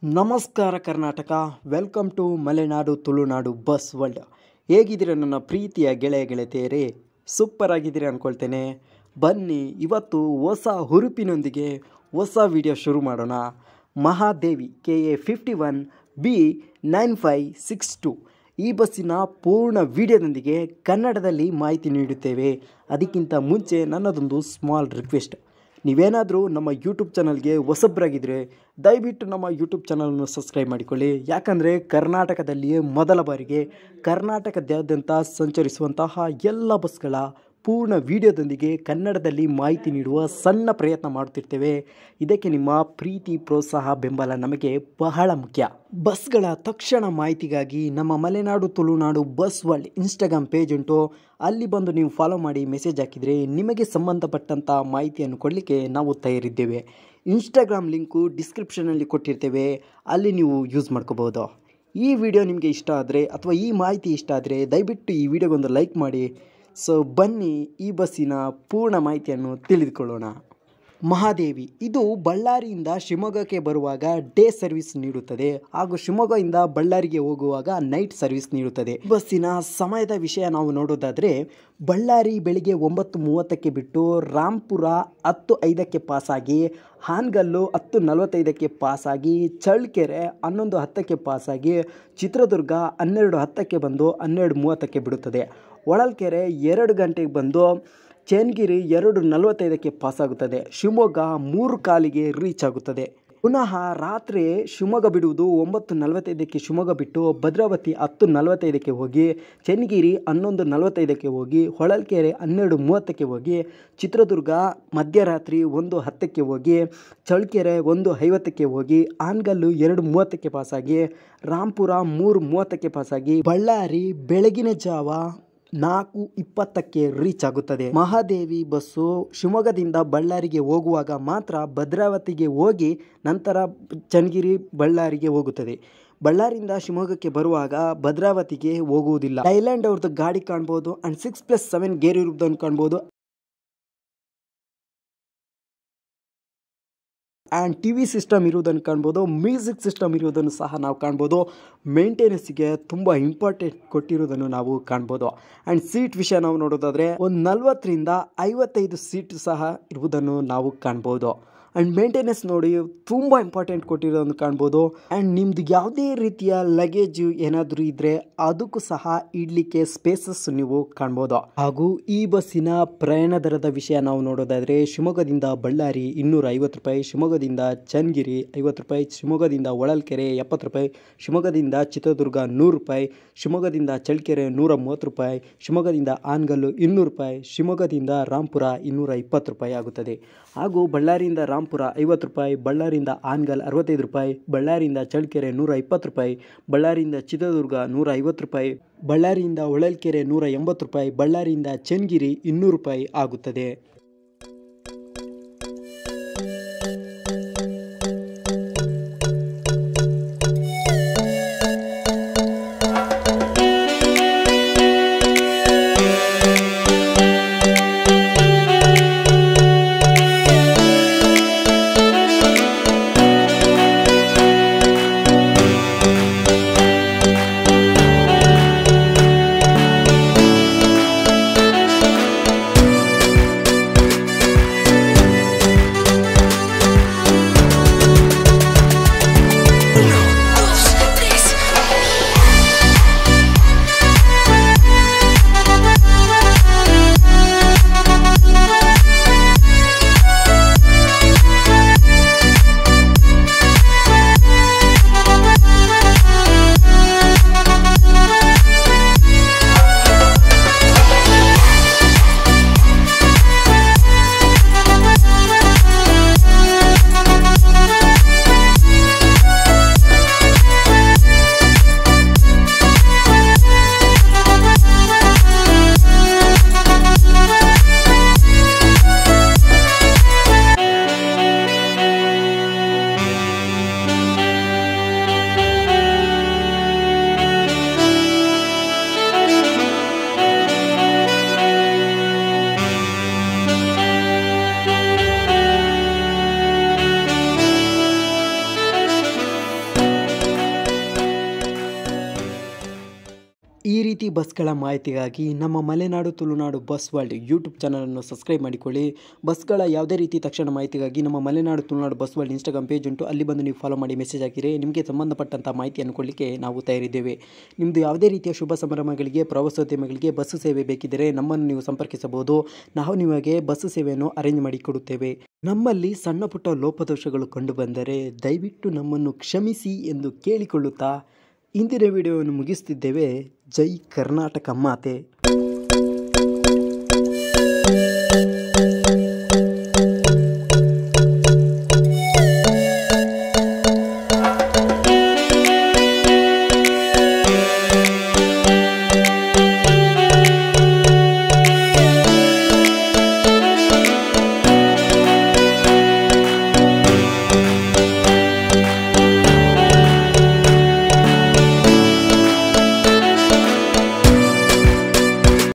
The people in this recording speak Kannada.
ನಮಸ್ಕಾರ Karnataka welcome to Malenadu Tulunadu bus world ಹೇಗಿದ್ದೀರ ನನ್ನ ಪ್ರೀತಿಯ ಗೆಳೆಯ ಗೆಳತಿಯರೇ ಸೂಪರ್ ಆಗಿದ್ದೀರಿ ಅಂದ್ಕೊಳ್ತೇನೆ ಬನ್ನಿ ಇವತ್ತು ಹೊಸ ಹುರುಪಿನೊಂದಿಗೆ ಹೊಸ ವಿಡಿಯೋ ಶುರು ಮಾಡೋಣ Mahadevi K A fifty one B nine five six two ಈ ಬಸ್ಸಿನ ಪೂರ್ಣ ವಿಡಿಯೋದೊಂದಿಗೆ ಕನ್ನಡದಲ್ಲಿ ಮಾಹಿತಿ ನೀಡುತ್ತೇವೆ ಅದಕ್ಕಿಂತ ಮುಂಚೆ ನನ್ನದೊಂದು ಸ್ಮಾಲ್ ರಿಕ್ವೆಸ್ಟ್ ನೀವೇನಾದರೂ ನಮ್ಮ ಯೂಟ್ಯೂಬ್ ಚಾನಲ್ಗೆ ಹೊಸಬ್ರಾಗಿದ್ದರೆ ದಯವಿಟ್ಟು ನಮ್ಮ ಯೂಟ್ಯೂಬ್ ಚಾನಲನ್ನು ಸಬ್ಸ್ಕ್ರೈಬ್ ಮಾಡಿಕೊಳ್ಳಿ ಯಾಕಂದರೆ ಕರ್ನಾಟಕದಲ್ಲಿಯೇ ಮೊದಲ ಬಾರಿಗೆ ಕರ್ನಾಟಕದಾದ್ಯಂತ ಸಂಚರಿಸುವಂತಹ ಎಲ್ಲ ಬಸ್ಗಳ ಪೂರ್ಣ ವಿಡಿಯೋದೊಂದಿಗೆ ಕನ್ನಡದಲ್ಲಿ ಮಾಹಿತಿ ನೀಡುವ ಸಣ್ಣ ಪ್ರಯತ್ನ ಮಾಡುತ್ತಿರ್ತೇವೆ ಇದಕ್ಕೆ ನಿಮ್ಮ ಪ್ರೀತಿ ಪ್ರೋತ್ಸಾಹ ಬೆಂಬಲ ನಮಗೆ ಬಹಳ ಮುಖ್ಯ ಬಸ್ಗಳ ತಕ್ಷಣ ಮಾಹಿತಿಗಾಗಿ ನಮ್ಮ Malenadu Tulunadu bus world Instagram page ಉಂಟು ಅಲ್ಲಿ ಬಂದು ನೀವು ಫಾಲೋ ಮಾಡಿ ಮೆಸೇಜ್ ಹಾಕಿದರೆ ನಿಮಗೆ ಸಂಬಂಧಪಟ್ಟಂಥ ಮಾಹಿತಿಯನ್ನು ಕೊಡಲಿಕ್ಕೆ ನಾವು ತಯಾರಿದ್ದೇವೆ ಇನ್ಸ್ಟಾಗ್ರಾಮ್ ಲಿಂಕು ಡಿಸ್ಕ್ರಿಪ್ಷನಲ್ಲಿ ಕೊಟ್ಟಿರ್ತೇವೆ ಅಲ್ಲಿ ನೀವು ಯೂಸ್ ಮಾಡ್ಕೋಬೋದು ಈ ವಿಡಿಯೋ ನಿಮಗೆ ಇಷ್ಟ ಆದರೆ ಅಥವಾ ಈ ಮಾಹಿತಿ ಇಷ್ಟ ಆದರೆ ದಯವಿಟ್ಟು ಈ ವಿಡಿಯೋಗೊಂದು ಲೈಕ್ ಮಾಡಿ ಸೊ ಬನ್ನಿ ಈ ಬಸ್ಸಿನ ಪೂರ್ಣ ಮಾಹಿತಿಯನ್ನು ತಿಳಿದುಕೊಳ್ಳೋಣ ಮಹಾದೇವಿ ಇದು ಬಳ್ಳಾರಿಯಿಂದ ಶಿವಮೊಗ್ಗಕ್ಕೆ ಬರುವಾಗ ಡೇ ಸರ್ವಿಸ್ ನೀಡುತ್ತದೆ ಹಾಗೂ ಶಿವಮೊಗ್ಗದಿಂದ ಬಳ್ಳಾರಿಗೆ ಹೋಗುವಾಗ ನೈಟ್ ಸರ್ವಿಸ್ ನೀಡುತ್ತದೆ ಈ ಬಸ್ಸಿನ ಸಮಯದ ವಿಷಯ ನಾವು ನೋಡೋದಾದರೆ ಬಳ್ಳಾರಿ ಬೆಳಿಗ್ಗೆ ಒಂಬತ್ತು ಮೂವತ್ತಕ್ಕೆ ಬಿಟ್ಟು ರಾಂಪುರ ಹತ್ತು ಐದಕ್ಕೆ ಪಾಸಾಗಿ ಹಾನಗಲ್ಲು ಹತ್ತು ನಲವತ್ತೈದಕ್ಕೆ ಪಾಸಾಗಿ ಚಳ್ಳಕೆರೆ ಹನ್ನೊಂದು ಹತ್ತಕ್ಕೆ ಪಾಸಾಗಿ ಚಿತ್ರದುರ್ಗ ಹನ್ನೆರಡು ಹತ್ತಕ್ಕೆ ಬಂದು ಹನ್ನೆರಡು ಮೂವತ್ತಕ್ಕೆ ಬಿಡುತ್ತದೆ ಹೊಳಲ್ಕೆರೆ ಎರಡು ಗಂಟೆಗೆ ಬಂದು ಚೇನ್ಗಿರಿ ಎರಡು ನಲವತ್ತೈದಕ್ಕೆ ಪಾಸಾಗುತ್ತದೆ ಶಿವಮೊಗ್ಗ ಮೂರು ಕಾಲಿಗೆ ರೀಚ್ ಆಗುತ್ತದೆ ಪುನಃ ರಾತ್ರಿ ಶಿವಮೊಗ್ಗ ಬಿಡುವುದು ಒಂಬತ್ತು ನಲವತ್ತೈದಕ್ಕೆ ಶಿವಮೊಗ್ಗ ಬಿಟ್ಟು ಭದ್ರಾವತಿ ಹತ್ತು ನಲವತ್ತೈದಕ್ಕೆ ಹೋಗಿ ಚೆನ್ನಗಿರಿ ಹನ್ನೊಂದು ನಲವತ್ತೈದಕ್ಕೆ ಹೋಗಿ ಹೊಳಲ್ಕೆರೆ ಹನ್ನೆರಡು ಮೂವತ್ತಕ್ಕೆ ಹೋಗಿ ಚಿತ್ರದುರ್ಗ ಮಧ್ಯರಾತ್ರಿ ಒಂದು ಹತ್ತಕ್ಕೆ ಹೋಗಿ ಚಳ್ಳಕೆರೆ ಒಂದು ಐವತ್ತಕ್ಕೆ ಹೋಗಿ ಆನ್ಗಲ್ಲು ಎರಡು ಮೂವತ್ತಕ್ಕೆ ಪಾಸಾಗಿ ರಾಂಪುರ ಮೂರು ಮೂವತ್ತಕ್ಕೆ ಪಾಸಾಗಿ ಬಳ್ಳಾರಿ ಬೆಳಗಿನ ಜಾವ ನಾಲ್ಕು ಇಪ್ಪತ್ತಕ್ಕೆ ರೀಚ್ ಆಗುತ್ತದೆ ಮಹಾದೇವಿ ಬಸ್ಸು ಶಿವಮೊಗ್ಗದಿಂದ ಬಳ್ಳಾರಿಗೆ ಹೋಗುವಾಗ ಮಾತ್ರ ಭದ್ರಾವತಿಗೆ ಹೋಗಿ ನಂತರ ಚನ್ನಗಿರಿ ಬಳ್ಳಾರಿಗೆ ಹೋಗುತ್ತದೆ ಬಳ್ಳಾರಿಯಿಂದ ಶಿವಮೊಗ್ಗಕ್ಕೆ ಬರುವಾಗ ಭದ್ರಾವತಿಗೆ ಹೋಗುವುದಿಲ್ಲ ಥೈಲ್ಯಾಂಡ್ ಅವ್ರದ್ದು ಗಾಡಿ ಕಾಣ್ಬೋದು and six plus seven gear ಇರುವುದನ್ನು ಕಾಣ್ಬೋದು ಆ್ಯಂಡ್ ಟಿ ವಿ ಸಿಸ್ಟಮ್ ಇರುವುದನ್ನು ಕಾಣ್ಬೋದು ಮ್ಯೂಸಿಕ್ ಸಿಸ್ಟಮ್ ಇರುವುದನ್ನು ಸಹ ನಾವು ಕಾಣ್ಬೋದು ಮೇಂಟೆನೆನ್ಸ್ಗೆ ತುಂಬ ಇಂಪಾರ್ಟೆಂಟ್ ಕೊಟ್ಟಿರೋದನ್ನು ನಾವು ಕಾಣ್ಬೋದು ಆ್ಯಂಡ್ ಸೀಟ್ ವಿಷಯ ನಾವು ನೋಡೋದಾದರೆ ಒಂದು ನಲ್ವತ್ತರಿಂದ ಐವತ್ತೈದು ಸೀಟ್ ಸಹ ಇರುವುದನ್ನು ನಾವು ಕಾಣ್ಬೋದು ಆ್ಯಂಡ್ ಮೇಂಟೆನೆನ್ಸ್ ನೋಡಿ ತುಂಬ ಇಂಪಾರ್ಟೆಂಟ್ ಕೊಟ್ಟಿರೋದನ್ನು ಕಾಣ್ಬೋದು ಆ್ಯಂಡ್ ನಿಮ್ಮದು ಯಾವುದೇ ರೀತಿಯ ಲಗೇಜು ಏನಾದರೂ ಇದ್ದರೆ ಅದಕ್ಕೂ ಸಹ ಇಡಲಿಕ್ಕೆ ಸ್ಪೇಸಸ್ ನೀವು ಕಾಣ್ಬೋದು ಹಾಗೂ ಈ ಬಸ್ಸಿನ ಪ್ರಯಾಣ ದರದ ವಿಷಯ ನಾವು ನೋಡೋದಾದರೆ ಶಿವಮೊಗ್ಗದಿಂದ ಬಳ್ಳಾರಿ ಇನ್ನೂರ ಐವತ್ತು ರೂಪಾಯಿ ಶಿವಮೊಗ್ಗದಿಂದ ಚನ್ನಗಿರಿ ಐವತ್ತು ರೂಪಾಯಿ ಶಿವಮೊಗ್ಗದಿಂದ ಹೊಳಲ್ಕೆರೆ ಎಪ್ಪತ್ತು ರೂಪಾಯಿ ಶಿವಮೊಗ್ಗದಿಂದ ಚಿತ್ರದುರ್ಗ ನೂರು ರೂಪಾಯಿ ಶಿವಮೊಗ್ಗದಿಂದ ಚಳ್ಳಕೆರೆ ನೂರ ಮೂವತ್ತು ರೂಪಾಯಿ ಶಿವಮೊಗ್ಗದಿಂದ ಆನ್ಗಲ್ಲು ಇನ್ನೂರು ರೂಪಾಯಿ ಶಿವಮೊಗ್ಗದಿಂದ ರಾಂಪುರ ಇನ್ನೂರ ಇಪ್ಪತ್ತು ರೂಪಾಯಿ ಆಗುತ್ತದೆ ಹಾಗೂ ಬಳ್ಳಾರಿಯಿಂದ ರಾಂಪುರ ಐವತ್ತು ರೂಪಾಯಿ ಬಳ್ಳಾರಿಯಿಂದ ಆನ್ಗಲ್ ಅರವತ್ತೈದು ರೂಪಾಯಿ ಬಳ್ಳಾರಿಯಿಂದ ಚಳ್ಳಕೆರೆ ನೂರ ಇಪ್ಪತ್ತು ರೂಪಾಯಿ ಬಳ್ಳಾರಿಯಿಂದ ಚಿತ್ರದುರ್ಗ ನೂರ ಐವತ್ತು ರೂಪಾಯಿ ಬಳ್ಳಾರಿಯಿಂದ ಹೊಳಲ್ಕೆರೆ ನೂರ ಎಂಬತ್ತು ರೂಪಾಯಿ ಬಳ್ಳಾರಿಯಿಂದ ಚನ್ನಗಿರಿ ಇನ್ನೂರು ರೂಪಾಯಿ ಆಗುತ್ತದೆ ಈ ರೀತಿ ಬಸ್ಗಳ ಮಾಹಿತಿಗಾಗಿ ನಮ್ಮ Malenadu Tulunadu bus world YouTube ಚಾನಲನ್ನು ಸಬ್ಸ್ಕ್ರೈಬ್ ಮಾಡಿಕೊಳ್ಳಿ ಬಸ್ಗಳ ಯಾವುದೇ ರೀತಿ ತಕ್ಷಣ ಮಾಹಿತಿಗಾಗಿ ನಮ್ಮ Malenadu Tulunadu bus world Instagram page ಉಂಟು ಅಲ್ಲಿ ಬಂದು ನೀವು ಫಾಲೋ ಮಾಡಿ ಮೆಸೇಜ್ ಹಾಕಿರಿ ನಿಮಗೆ ಸಂಬಂಧಪಟ್ಟಂಥ ಮಾಹಿತಿಯನ್ನು ಕೊಡಲಿಕ್ಕೆ ನಾವು ತಯಾರಿದ್ದೇವೆ ನಿಮ್ಮದು ಯಾವುದೇ ರೀತಿಯ ಶುಭ ಸಂಭ್ರಮಗಳಿಗೆ ಪ್ರವಾಸೋದ್ಯಮಗಳಿಗೆ ಬಸ್ಸು ಸೇವೆ ಬೇಕಿದ್ದರೆ ನಮ್ಮನ್ನು ನೀವು ಸಂಪರ್ಕಿಸಬಹುದು ನಾವು ನಿಮಗೆ ಬಸ್ಸು ಸೇವೆಯನ್ನು ಅರೇಂಜ್ ಮಾಡಿ ಕೊಡುತ್ತೇವೆ ನಮ್ಮಲ್ಲಿ ಸಣ್ಣ ಪುಟ್ಟ ಲೋಪದೋಷಗಳು ಕಂಡುಬಂದರೆ ದಯವಿಟ್ಟು ನಮ್ಮನ್ನು ಕ್ಷಮಿಸಿ ಎಂದು ಕೇಳಿಕೊಳ್ಳುತ್ತಾ ಇಂದಿನ ವಿಡಿಯೋವನ್ನು ಮುಗಿಸ್ತಿದ್ದೇವೆ ಜೈ ಕರ್ನಾಟಕ ಮಾತೆ